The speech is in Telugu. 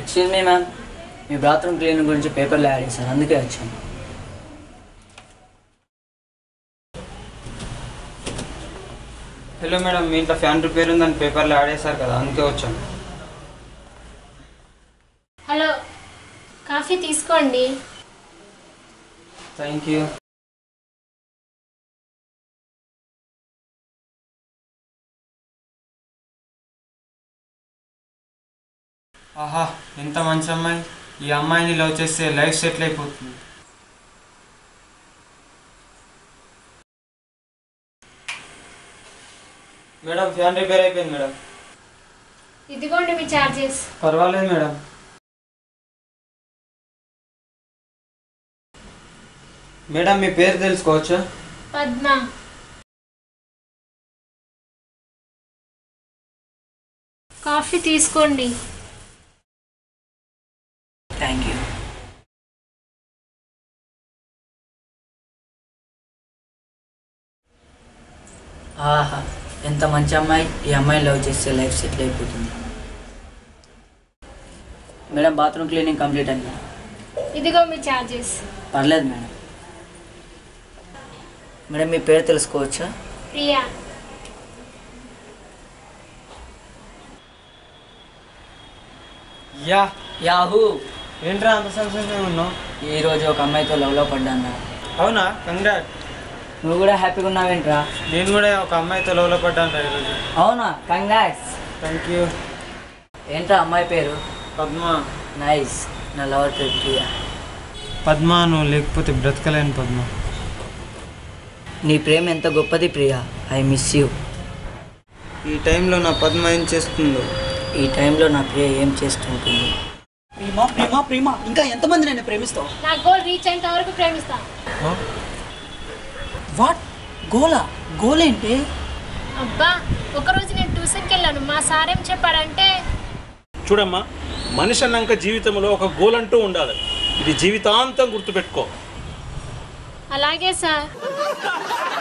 ఎక్స్క్యూజ్ మీ మ్యామ్ మీ బాత్రూమ్ క్లీనింగ్ గురించి పేపర్లో యాడ్ చేశాను అందుకే వచ్చాను హలో మేడం మీ ఇంట్లో ఫ్యాన్ రిపేర్ ఉందని పేపర్లో యాడ్ చేశారు కదా అందుకే వచ్చాను హలో కాఫీ తీసుకోండి థ్యాంక్ యూ ఆహా ఎంత మంచి అమ్మాయి ఈ అమ్మాయిని లవ్ చేస్తే లైఫ్ సెటిల్ అయిపోతుంది మేడం ఫ్యాన్ రిపేర్ అయిపోయింది మేడం ఇదిగోండి మీ ఛార్జెస్ పర్వాలేదు మేడం మేడం మీ పేరు తెలుసుకోవచ్చా పద్మ కాఫీ తీసుకోండి థ్యాంక్ యూ ఆహా ఎంత మంచి అమ్మాయి ఈ అమ్మాయిని లవ్ చేస్తే లైఫ్ సెటిల్ అయిపోతుంది మేడం బాత్రూమ్ క్లీనింగ్ కంప్లీట్ అండి ఇదిగో మీ ఛార్జెస్ పర్లేదు మేడం మేడం మీ పేరు తెలుసుకోవచ్చా ప్రియా యా యాహూ ఏంట్రా అంత సంతోషంగా ఉన్నావు ఈరోజు ఒక అమ్మాయితో లవ్లో పడ్డాను అవునా కంగ్రాట్ నువ్వు కూడా హ్యాపీగా ఉన్నావేంట్రా నేను కూడా ఒక అమ్మాయితో లవ్లో పడ్డాను రా ఈరోజు అవునా కంగ్రాట్స్ థ్యాంక్ యూ ఏంట్రా అమ్మాయి పేరు పద్మ నైస్ నా లవర్ పేరు ప్రియా పద్మ నువ్వు లేకపోతే బ్రతకలేను పద్మ నీ ప్రేమ ఎంత గొప్పది ప్రియా ఐ మిస్ యూ ఈ టైంలో నా పద్మ ఏం చేస్తుందో ఈ టైంలో నా ప్రియ ఏం చేస్తుంటుంది ప్రేమ ప్రేమ ప్రేమ ఇంకా ఎంతమంది నన్ను ప్రేమిస్తావు నా గోల్ రీచ్ అయ్యేంత వరకు ప్రేమిస్తా వాట్ గోలా గోల్ ఏంటి అబ్బా ఒకరోజు నేను ట్యూషన్కి వెళ్ళాను మా సార్ ఏం చెప్పాడంటే చూడమ్మా మనిషి అన్నాక జీవితంలో ఒక గోల్ అంటూ ఉండాలి ఇది జీవితాంతం గుర్తుపెట్టుకో అలాగే సార్